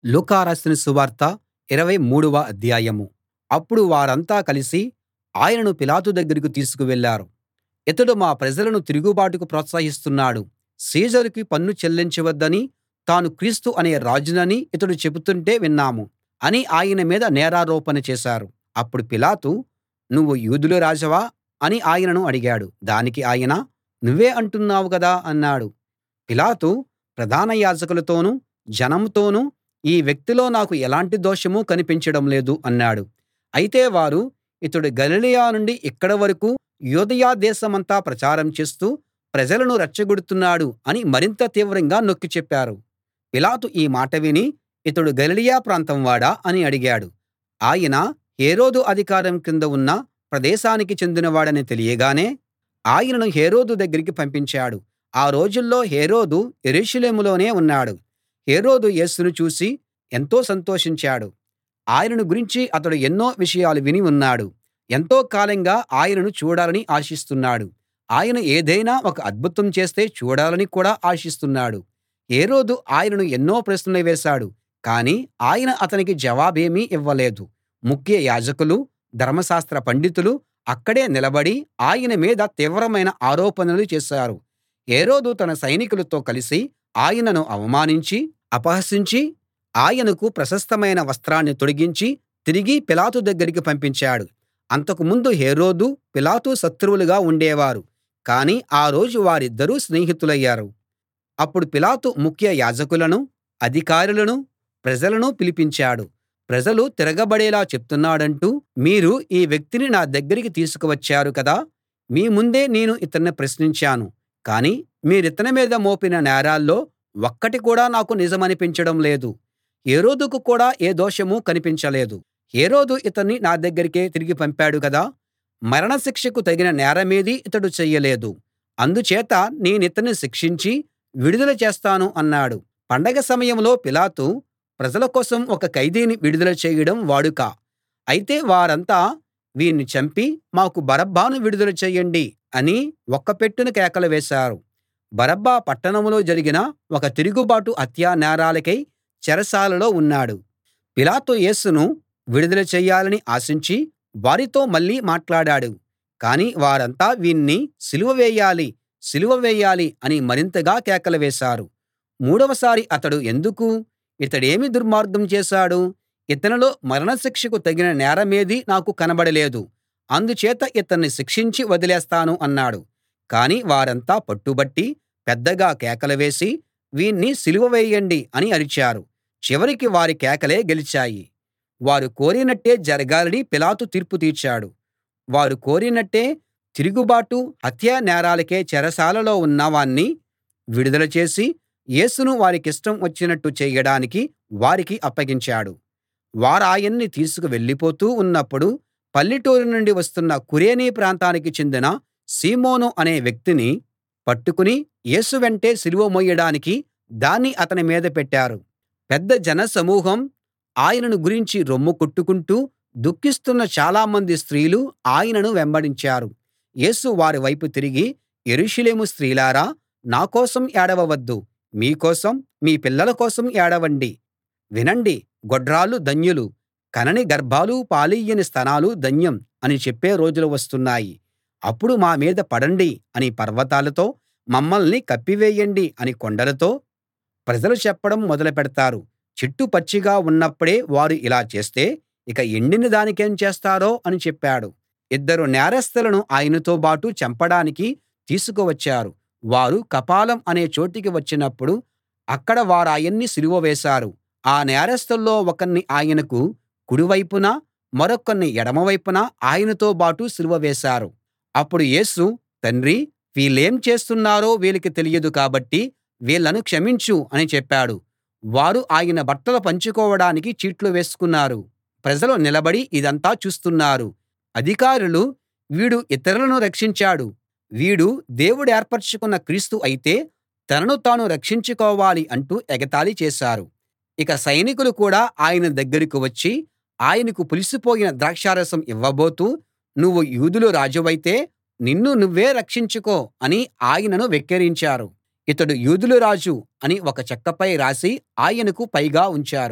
లూకా రాసిన సువార్త ఇరవై మూడవ అధ్యాయం అప్పుడు వారంతా కలిసి ఆయనను పిలాతు దగ్గరికి తీసుకు వెళ్ళారు ఇతడు మా ప్రజలను తిరుగుబాటుకు ప్రోత్సహిస్తున్నాడు సీజరుకి పన్ను చెల్లించవద్దని తాను క్రీస్తు అనే రాజునని ఇతడు చెబుతుంటే విన్నాం అని ఆయన మీద నేరారోపణ చేశారు అప్పుడు పిలాతు నువ్వు యూదుల రాజవా అని ఆయనను అడిగాడు దానికి ఆయన నువ్వే అంటున్నావు కదా అన్నాడు పిలాతు ప్రధాన యాజకులతోనూ జనంతోనూ ఈ వ్యక్తిలో నాకు ఎలాంటి దోషమూ కనిపించడం లేదు అన్నాడు అయితే వారు ఇతడు గలిలయ నుండి ఇక్కడి వరకూ యూదయ దేశమంతా ప్రచారం చేస్తూ ప్రజలను రెచ్చగొడుతున్నాడు అని మరింత తీవ్రంగా నొక్కి చెప్పారు పిలాతు ఈ మాట విని ఇతడు గలిలయ ప్రాంతం వాడా అని అడిగాడు ఆయన హేరోదు అధికారం కింద ఉన్న ప్రదేశానికి చెందినవాడని తెలియగానే ఆయనను హేరోదు దగ్గరికి పంపించాడు ఆ రోజుల్లో హేరోదు యెరూషలేములోనే ఉన్నాడు హేరోదు యేసును చూసి ఎంతో సంతోషించాడు ఆయనను గురించి అతడు ఎన్నో విషయాలు విని ఉన్నాడు ఎంతో కాలంగా ఆయనను చూడాలని ఆశిస్తున్నాడు ఆయన ఏదైనా ఒక అద్భుతం చేస్తే చూడాలని కూడా ఆశిస్తున్నాడు హేరోదు ఆయనను ఎన్నో ప్రశ్నలు వేశాడు కానీ ఆయన అతనికి జవాబేమీ ఇవ్వలేదు ముఖ్య యాజకులు ధర్మశాస్త్ర పండితులు అక్కడే నిలబడి ఆయన మీద తీవ్రమైన ఆరోపణలు చేశారు హేరోదు తన సైనికులతో కలిసి ఆయనను అవమానించి అపహసించి ఆయనకు ప్రశస్తమైన వస్త్రాన్ని తొడిగించి తిరిగి పిలాతు దగ్గరికి పంపించాడు అంతకు ముందు హేరోదు పిలాతు శత్రువులుగా ఉండేవారు కానీ ఆ రోజు వారిద్దరూ స్నేహితులయ్యారు అప్పుడు పిలాతు ముఖ్య యాజకులను అధికారులను ప్రజలను పిలిపించాడు ప్రజలు తిరగబడేలా చెప్తున్నాడంటూ మీరు ఈ వ్యక్తిని నా దగ్గరికి తీసుకువచ్చారు కదా మీ ముందే నేను ఇతన్ని ప్రశ్నించాను కానీ మీరితని మీద మోపిన నేరాల్లో ఒక్కటి కూడా నాకు నిజమనిపించడం లేదు హేరోదుకు కూడా ఏ దోషమూ కనిపించలేదు హేరోదు ఇతన్ని నా దగ్గరికే తిరిగి పంపాడు కదా మరణశిక్షకు తగిన నేరమేదీ ఇతడు చెయ్యలేదు అందుచేత నేనితన్ని శిక్షించి విడుదల చేస్తాను అన్నాడు పండగ సమయంలో పిలాతు ప్రజల కోసం ఒక ఖైదీని విడుదల చేయడం వాడుక అయితే వారంతా వీణ్ణి చంపి మాకు బరబ్బను విడుదల చెయ్యండి అని ఒక్కపెట్టున కేకలు వేశారు బరబ్బ పట్టణంలో జరిగిన ఒక తిరుగుబాటు హత్యా నేరాలకై చెరసాలలో ఉన్నాడు పిలాతు యేసును విడుదల చెయ్యాలని ఆశించి వారితో మళ్ళీ మాట్లాడాడు కానీ వారంతా వీణ్ణి సిలువ వేయాలి సిలువ వేయాలి అని మరింతగా కేకలు వేశారు మూడవసారి అతడు ఎందుకు ఇతడేమి దుర్మార్గం చేశాడు ఇతనిలో మరణశిక్షకు తగిన నేరమేదీ నాకు కనబడలేదు అందుచేత ఇతన్ని శిక్షించి వదిలేస్తాను అన్నాడు కానీ వారంతా పట్టుబట్టి పెద్దగా కేకలు వేసి వీణ్ణి సిలువ వేయండి అని అరిచారు చివరికి వారి కేకలే గెలిచాయి వారు కోరినట్టే జరగాలని పిలాతు తీర్పు తీర్చాడు వారు కోరినట్టే తిరుగుబాటు హత్యా నేరాలకే చెరసాలలో ఉన్నవాణ్ణి విడుదల చేసి యేసును వారికిష్టం వచ్చినట్టు చేయడానికి వారికి అప్పగించాడు వారాయన్ని తీసుకు వెళ్ళిపోతూ ఉన్నప్పుడు పల్లెటూరి నుండి వస్తున్న కురేనీ ప్రాంతానికి చెందిన సీమోను అనే వ్యక్తిని పట్టుకుని యేసు వెంటే సిలువ మోయడానికి దాన్ని అతని మీద పెట్టారు పెద్ద జనసమూహం ఆయనను గురించి రొమ్ము కొట్టుకుంటూ దుఃఖిస్తున్న చాలామంది స్త్రీలు ఆయనను వెంబడించారు యేసు వారి వైపు తిరిగి యెరూషలేము స్త్రీలారా నా కోసం ఏడవవద్దు మీ కోసం మీ పిల్లల కోసం ఏడవండి వినండి గొడ్రాళ్ళు ధన్యులు కనని గర్భాలు పాలియ్యని స్తనాలు ధన్యం అని చెప్పే రోజులు వస్తున్నాయి అప్పుడు మా మీద పడండి అని పర్వతాలతో మమ్మల్ని కప్పివేయండి అని కొండలతో ప్రజలు చెప్పడం మొదలుపెడతారు చెట్టు పచ్చిగా ఉన్నప్పుడే వారు ఇలా చేస్తే ఇక ఎండిన దానికేం చేస్తారో అని చెప్పాడు ఇద్దరు నేరస్తులను ఆయనతో బాటు చంపడానికి తీసుకువచ్చారు వారు కపాలం అనే చోటికి వచ్చినప్పుడు అక్కడ వారాయన్ని సిలువ వేశారు ఆ నేరస్తుల్లో ఒకణ్ణి ఆయనకు కుడి వైపున మరొకణ్ణి ఎడమ వైపున ఆయనతో బాటు సిలువ వేశారు అప్పుడు యేసు తండ్రీ వీళ్ళేం చేస్తున్నారో వీళ్ళకి తెలియదు కాబట్టి వీళ్ళను క్షమించు అని చెప్పాడు వారు ఆయన బట్టలు పంచుకోవడానికి చీట్లు వేసుకున్నారు ప్రజలు నిలబడి ఇదంతా చూస్తున్నారు అధికారులు వీడు ఇతరులను రక్షించాడు వీడు దేవుడేర్పరచుకున్న క్రీస్తు అయితే తనను తాను రక్షించుకోవాలి అంటూ ఎగతాళి చేశారు ఇక సైనికులు కూడా ఆయన దగ్గరికి వచ్చి ఆయనకు పులిసిపోయిన ద్రాక్షారసం ఇవ్వబోతూ నువ్వు యూదుల రాజువైతే నిన్ను నువ్వే రక్షించుకో అని ఆయనను వెక్కిరించారు ఇతడు యూదుల రాజు అని ఒక చెక్కపై రాసి ఆయనకు పైగా ఉంచారు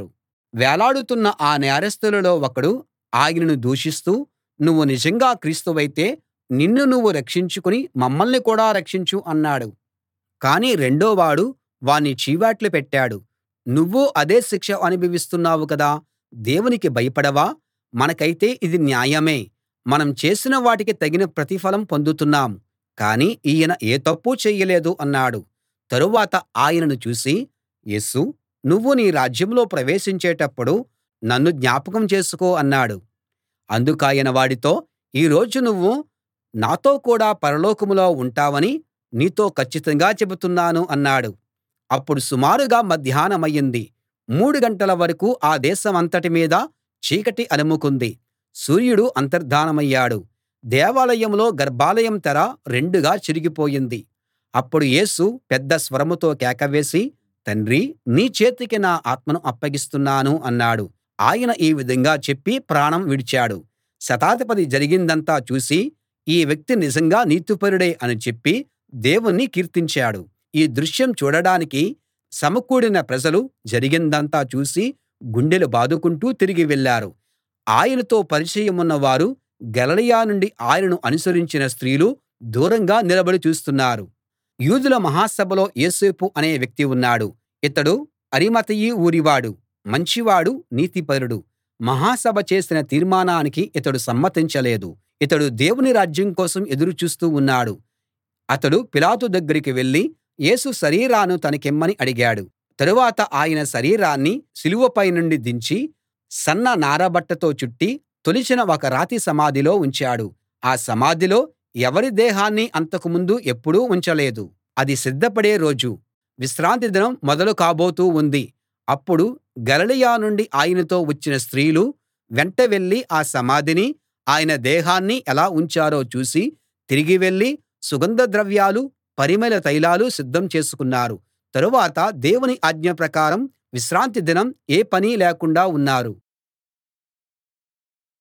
వేలాడుతున్న ఆ నేరస్తులలో ఒకడు ఆయనను దూషిస్తూ నువ్వు నిజంగా క్రీస్తువైతే నిన్ను నువ్వు రక్షించుకుని మమ్మల్ని కూడా రక్షించు అన్నాడు కానీ రెండోవాడు వాణ్ణి చీవాట్లు పెట్టాడు నువ్వూ అదే శిక్ష అనుభవిస్తున్నావు కదా దేవునికి భయపడవా మనకైతే ఇది న్యాయమే మనం చేసిన వాటికి తగిన ప్రతిఫలం పొందుతున్నాం కానీ ఈయన ఏ తప్పూ చెయ్యలేదు అన్నాడు తరువాత ఆయనను చూసి యేసూ నువ్వు నీ రాజ్యంలో ప్రవేశించేటప్పుడు నన్ను జ్ఞాపకం చేసుకో అన్నాడు అందుకాయన వాడితో ఈ రోజు నువ్వు నాతో కూడా పరలోకంలో ఉంటావని నీతో కచ్చితంగా చెబుతున్నాను అన్నాడు అప్పుడు సుమారుగా మధ్యాహ్నమయింది మూడు గంటల వరకూ ఆ దేశమంతటి మీద చీకటి అలుముకుంది సూర్యుడు అంతర్ధానమయ్యాడు దేవాలయంలో గర్భాలయం తెర రెండుగా చిరిగిపోయింది అప్పుడు యేసు పెద్ద స్వరంతో కేక వేసి తండ్రీ నీ చేతికి నా ఆత్మను అప్పగిస్తున్నాను అన్నాడు ఆయన ఈ విధంగా చెప్పి ప్రాణం విడిచాడు శతాధిపతి జరిగిందంతా చూసి ఈ వ్యక్తి నిజంగా నీతిపరుడే అని చెప్పి దేవుణ్ణి కీర్తించాడు ఈ దృశ్యం చూడడానికి సమకూడిన ప్రజలు జరిగిందంతా చూసి గుండెలు బాదుకుంటూ తిరిగి వెళ్ళారు ఆయనతో పరిచయమున్న వారు గలిలయ నుండి ఆయనను అనుసరించిన స్త్రీలు దూరంగా నిలబడి చూస్తున్నారు యూదుల మహాసభలో యోసేపు అనే వ్యక్తి ఉన్నాడు ఇతడు అరిమతయి ఊరివాడు మంచివాడు నీతిపరుడు మహాసభ చేసిన తీర్మానానికి ఇతడు సమ్మతించలేదు ఇతడు దేవుని రాజ్యం కోసం ఎదురు చూస్తూ ఉన్నాడు అతడు పిలాతు దగ్గరికి వెళ్ళి యేసు శరీరాన్ని తనకిమ్మని అడిగాడు తరువాత ఆయన శరీరాన్ని సిలువపై నుండి దించి సన్న నారబట్టతో చుట్టి తొలిచిన ఒక రాతి సమాధిలో ఉంచాడు ఆ సమాధిలో ఎవరి దేహాన్ని అంతకు ముందు ఎప్పుడూ ఉంచలేదు అది సిద్ధపడే రోజు విశ్రాంతి దినం మొదలు కాబోతూ ఉంది అప్పుడు గలిలయ నుండి ఆయనతో వచ్చిన స్త్రీలు వెంట వెళ్ళి ఆ సమాధిని ఆయన దేహాన్ని ఎలా ఉంచారో చూసి తిరిగి వెళ్ళి సుగంధ ద్రవ్యాలు పరిమళ తైలాలు సిద్ధం చేసుకున్నారు తరువాత దేవుని ఆజ్ఞ ప్రకారం విశ్రాంతి దినం ఏ పనీ లేకుండా ఉన్నారు